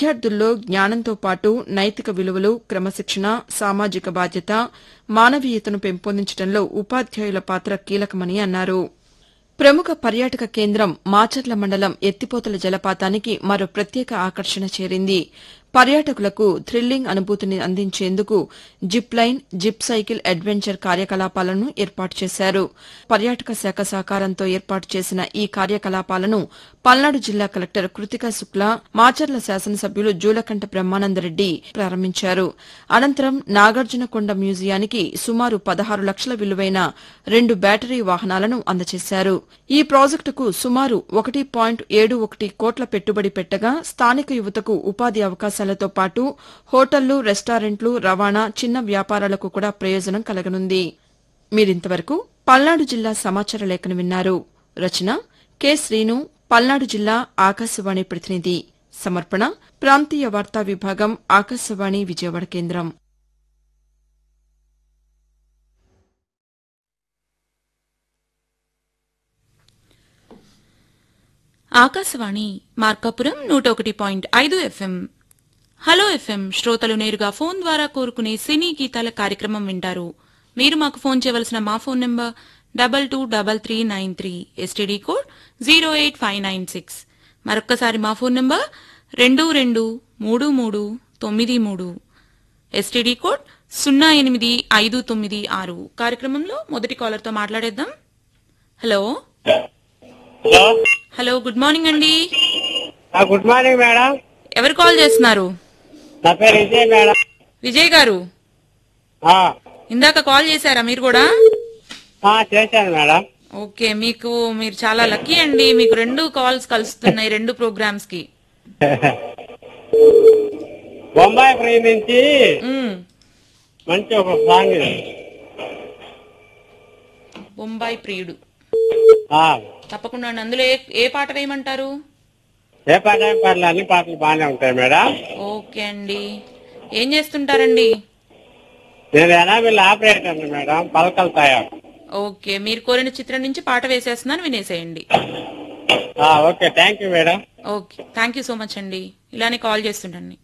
విద్యార్థుల్లో జ్ఞానంతో పాటు నైతిక విలువలు క్రమశిక్షణ సామాజిక బాధ్యత మానవీయతను పెంపొందించడంలో ఉపాధ్యాయుల పాత్ర కీలకమని అన్నారు ప్రముఖ పర్యాటక కేంద్రం మాచర్ల మండలం ఎత్తిపోతల జలపాతానికి మరో ప్రత్యేక ఆకర్షణ చేరింది పర్యాటకులకు థ్రిల్లింగ్ అనుభూతిని అందించేందుకు zip line zip cycle adventure కార్యకలాపాలను ఏర్పాటు చేశారు పర్యాటక శాఖ సహకారంతో ఏర్పాటు చేసిన ఈ కార్యకలాపాలను పల్నాడు జిల్లా కలెక్టర్ కృతికా శుక్లా మాచర్ల శాసనసభ్యులు జూలకంఠ బ్రహ్మానందరెడ్డి ప్రారంభించారు అనంతరం నాగార్జునకొండ మ్యూజియానికి సుమారు పదహారు లక్షల విలువైన రెండు బ్యాటరీ వాహనాలను అందజేశారు ఈ ప్రాజెక్టుకు సుమారు ఒకటి పాయింట్ ఏడు ఒకటి కోట్ల పెట్టుబడి పెట్టగా స్థానిక యువతకు ఉపాధి అవకాశాలతో పాటు హోటళ్లు రెస్టారెంట్లు రవాణా చిన్న వ్యాపారాలకు కూడా ప్రయోజనం కలగనుంది మీరింతవరకు పల్నాడు జిల్లా సమాచార లేఖను విన్నారు రచన కె శ్రీను పల్నాడు జిల్లా ఆకాశవాణి ప్రతినిధి సమర్పణ ప్రాంతీయ వార్తా విభాగం ఆకాశవాణి విజయవాడ కేంద్రం ఆకాశవాణి మార్కాపురం నూట ఒకటి పాయింట్ ఐదు ఎఫ్ఎం హలో ఎఫ్ఎం శ్రోతలు నేరుగా ఫోన్ ద్వారా కోరుకునే సినీ గీతాల కార్యక్రమం వింటారు మీరు మాకు ఫోన్ చేయవలసిన మా phone number double two double three nine three STD code zero eight five nine six మరొక్కసారి మా ఫోన్ నంబర్ రెండు రెండు మూడు మూడు తొమ్మిది మూడు ఎస్టీడీ కోడ్ సున్నా ఎనిమిది ఐదు తొమ్మిది ఆరు కార్యక్రమంలో మొదటి కాలర్తో మాట్లాడేద్దాం hello hello hello good morning అండి ఆ, గుడ్ మార్నింగ్ మేడం ఎవరు కాల్ చేస్తున్నారు నా పేరు విజయ్ మేడం విజయ్ గారు ఆ, ఇందాక కాల్ చేశారా మీరు కూడా ఆ, చేశాను మేడం ఓకే మీకు మీరు చాలా లక్కీ అండి మీకు రెండు కాల్స్ కలుస్తున్నాయి రెండు ప్రోగ్రామ్స్ కి బొంబాయి ఫ్రీ నుంచి మ్మ్. మంచి ఒక సాంగ్ ఇది. బొంబాయి ప్రియుడు ఆ, తప్పకుండా అండి. అందులో ఏ ఏ పాట వేయమంటారు ఏ పాట ఏం పర్లేదు అన్ని పాటలు బాగానే ఉంటాయి మేడం ఓకే అండి ఏం చేస్తుంటారండి నేను ఎనామిల్ ఆపరేటర్ మేడం పలకలు తయారు ఓకే మీరు కోరిన చిత్రం నుంచి పాట వేసేస్తున్నాను వినేసేయండి ఆ, okay thank you madam okay thank you so much అండి ఇలానే కాల్ చేస్తుండండి